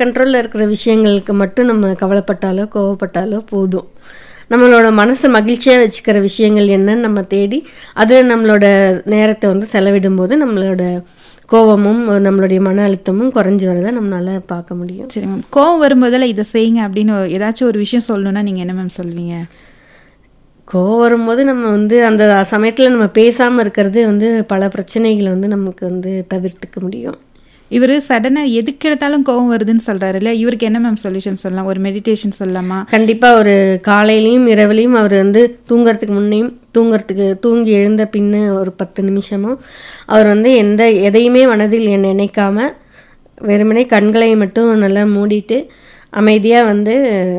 கண்ட்ரோலில் இருக்கிற விஷயங்களுக்கு மட்டும் நம்ம கவலைப்பட்டாலோ கோவப்பட்டாலோ போதும் நம்மளோட மனசை மகிழ்ச்சியாக வச்சுக்கிற விஷயங்கள் என்னன்னு நம்ம தேடி அதில் நம்மளோட நேரத்தை வந்து செலவிடும்போது நம்மளோட கோவமும் நம்மளுடைய மன அழுத்தமும் குறைஞ்சி வரதை நம்மளால பார்க்க முடியும் சரி மேம் கோவம் வரும்போதெல்லாம் இதை செய்யுங்க அப்படின்னு ஏதாச்சும் ஒரு விஷயம் சொல்லணும்னா நீங்கள் என்ன மேம் சொல்வீங்க கோவம் வரும்போது நம்ம வந்து அந்த சமயத்தில் நம்ம பேசாமல் இருக்கிறது வந்து பல பிரச்சனைகளை வந்து நமக்கு வந்து தவிர்த்துக்க முடியும் இவர் சடனாக எதுக்கு எடுத்தாலும் கோவம் வருதுன்னு சொல்கிறாருல்ல இவருக்கு என்ன மேம் சொல்யூஷன் சொல்லலாம் ஒரு மெடிடேஷன் சொல்லலாமா கண்டிப்பாக ஒரு காலையிலையும் இரவுலையும் அவர் வந்து தூங்குறதுக்கு முன்னையும் தூங்குறதுக்கு தூங்கி எழுந்த பின்னு ஒரு பத்து நிமிஷமும் அவர் வந்து எந்த எதையுமே மனதில் என் நினைக்காம வெறுமனே கண்களை மட்டும் நல்லா மூடிட்டு அமைதியாக வந்து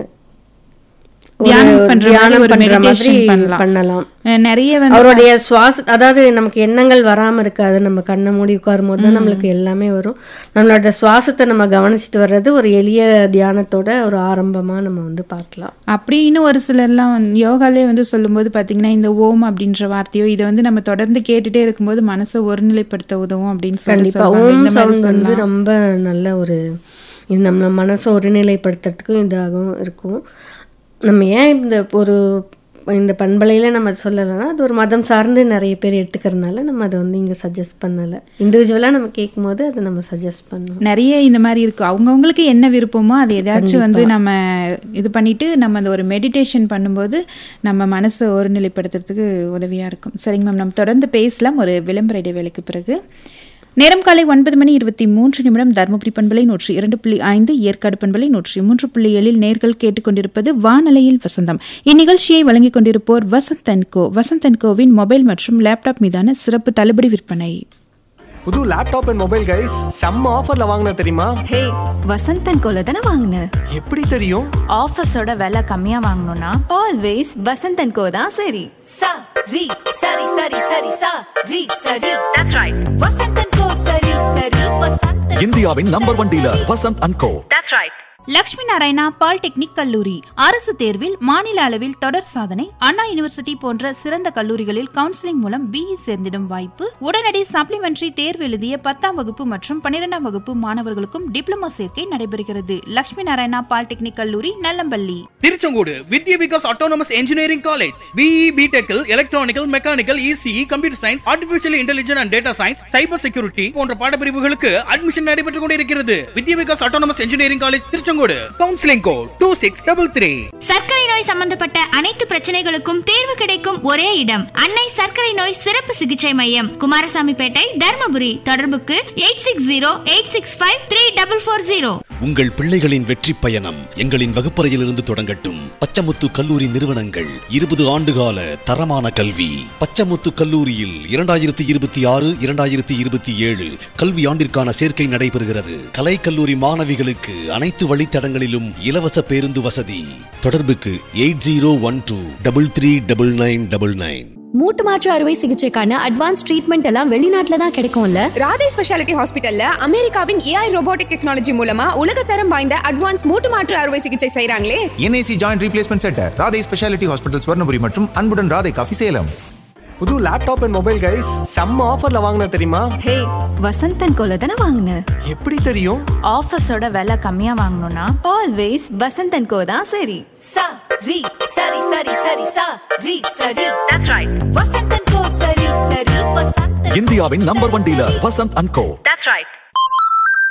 ஒரு தியானம் பண்ற மாதிரி தியானம் ஒரு பண்ற meditation மாதிரி பண்ணலாம். பண்ணலாம் அஹ் நிறைய வந்து அவருடைய சுவாச அதாவது நமக்கு எண்ணங்கள் வராம இருக்காது நம்ம கண்ணை மூடி உட்காரும் போது தான் நம்மளுக்கு எல்லாமே வரும் நம்மளோட சுவாசத்தை நம்ம கவனிச்சுட்டு வர்றது ஒரு எளிய தியானத்தோட ஒரு ஆரம்பமா நம்ம வந்து பார்க்கலாம் அப்படின்னு ஒரு சிலர்லாம் வந்து யோகாலே வந்து சொல்லும்போது பார்த்தீங்கன்னா இந்த ஓம் அப்படின்ற வார்த்தையோ இதை வந்து நம்ம தொடர்ந்து கேட்டுட்டே இருக்கும்போது மனசை ஒருநிலைப்படுத்த உதவும் அப்படின்னு சொல்லி கண்டிப்பா சொல்லுவாங்க. ஓம் இந்த மாதிரி சவுண்ட் வந்து சொல்லலாம். ரொம்ப நல்ல ஒரு இது நம்ம மனசை ஒருநிலைப்படுத்துறதுக்கும் இதாகவும் இருக்கும் நம்ம ஏன் இந்த ஒரு இந்த பண்பலையில நம்ம சொல்லலைன்னா அது ஒரு மதம் சார்ந்து நிறைய பேர் எடுத்துக்கிறதுனால நம்ம அதை வந்து இங்கே சஜஸ்ட் பண்ணலை இண்டிவிஜுவலாக நம்ம கேட்கும்போது அதை நம்ம சஜஸ்ட் பண்ணோம் நிறைய இந்த மாதிரி இருக்கு அவங்கவுங்களுக்கு என்ன விருப்பமோ அதை ஏதாச்சும் வந்து நம்ம இது பண்ணிட்டு நம்ம அந்த ஒரு மெடிடேஷன் பண்ணும்போது நம்ம மனசை ஒருநிலைப்படுத்துறதுக்கு உதவியா இருக்கும் சரிங்க மேம் நம்ம தொடர்ந்து பேசலாம் ஒரு விளம்பர இடைவேளைக்கு பிறகு நேரம் காலை ஒன்பது மணி இருபத்தி மூன்று நிமிடம் தருமபுரி பண்பலை நூற்றி இரண்டு புள்ளி ஐந்து ஏற்காடு பண்பலை நூற்றி மூன்று புள்ளி ஏழில் நேர்கள் கேட்டுக்கொண்டிருப்பது வானலையில் வசந்தம் இந்நிகழ்ச்சியை வழங்கிக் கொண்டிருப்போர் Vasanth and co Vasanth and கோவின் மொபைல் மற்றும் லேப்டாப் மீதான சிறப்பு தள்ளுபடி விற்பனை புது லேப்டாப் அண்ட் மொபைல் கைஸ் செம்ம ஆஃபர்ல வாங்கின தெரியுமா ஹே வசந்தன் கோல தானே வாங்கின எப்படி தெரியும் ஆஃபீஸோட விலை கம்மியா வாங்கணும்னா ஆல்வேஸ் வசந்தன் கோ தான் சரி சா ரி சரி சரி சரி சா ரி சரி தட்ஸ் ரைட் வசந்தன் கோ சரி சரி வசந்தன் இந்தியாவின் number one dealer Vasanth and co that's right Lakshmi Narayana polytechnic கல்லூரி அரசு தேர்வில் மாநில அளவில் தொடர் சாதனை அண்ணா யூனிவர்சிட்டி போன்ற சிறந்த கல்லூரிகளில் கவுன்சிலிங் மூலம் பிஇ சேர்ந்திடும் வாய்ப்பு உடனடி சப்ளிமெண்டரி தேர்வு எழுதிய பத்தாம் வகுப்பு மற்றும் பன்னிரெண்டாம் வகுப்பு மாணவர்களுக்கும் டிப்ளமோ சேர்க்கை நடைபெறுகிறது லக்ஷ்மி நாராயணா பாலிடெக்னிக் கல்லூரி Nallampalli Tiruchengode Vidya Vikas autonomous engineering college BE பிடெக்கில் electronical mechanical ECE computer science artificial intelligence and data science cyber security போன்ற பாடப்பிரிவுகளுக்கு அட்மிஷன் நடைபெற்றுக் கொண்டிருக்கிறது Vidya Vikas autonomous engineering college Tiruchengode counselling code two six double three சர்க்கரை நோய் சம்பந்தப்பட்ட அனைத்து பிரச்சனைகளுக்கும் தீர்வு கிடைக்கும் ஒரே இடம் அன்னை சர்க்கரை நோய் சிறப்பு சிகிச்சை மையம் குமாரசாமிப்பேட்டை தர்மபுரி தொடர்புக்கு eight six zero eight six five three double four zero உங்கள் பிள்ளைகளின் வெற்றி பயணம் எங்களின் வகுப்பறையிலிருந்து தொடங்கட்டும் பச்சமுத்து கல்லூரி நிறுவனங்கள் இருபது ஆண்டுகால தரமான கல்வி பச்சமுத்து கல்லூரியில் இரண்டாயிரத்தி இருபத்தி ஆறு இரண்டாயிரத்தி இருபத்தி ஏழு கல்வி ஆண்டிற்கான சேர்க்கை நடைபெறுகிறது கலை கல்லூரி மாணவிகளுக்கு அனைத்து வழித்தடங்களிலும் இலவச பேருந்து வசதி தொடர்புக்கு eight zero one two double three double nine double nine மூட்டு மாற்று அறுவை சிகிச்சைக்கான அட்வான்ஸ் ட்ரீட்மெண்ட் எல்லாம் வெளிநாட்டுல தான் கிடைக்கும்ல ராதே ஸ்பெஷாலிட்டி ஹாஸ்பிட்டல்ல அமெரிக்காவின் ஏஐ ரோபோட்டிக் டெக்னாலஜி மூலமா உலகத்தரம் வாய்ந்த அட்வான்ஸ் மூட்டு மாற்று அறுவை சிகிச்சை செய்றாங்களே NIC joint replacement centre Radhai speciality hospital Swarnapuri மற்றும் அன்புடன் ராதை காஃபி சேலம் புது லேப்டாப் அண்ட் மொபைல் கைஸ் செம்ம ஆஃபர்ல வாங்கின தெரியுமா ஹே வசந்தன் கோல தானே வாங்கின எப்படி தெரியும் ஆஃபீஸோட விலை கம்மியா வாங்கணும்னா ஆல்வேஸ் வசந்தன் கோ தான் சரி சா ரி சரி சரி சரி சா ரி சரி தட்ஸ் ரைட் வசந்தன் கோ சரி சரி வசந்தன் இந்தியாவின் number one dealer Vasanth and co that's right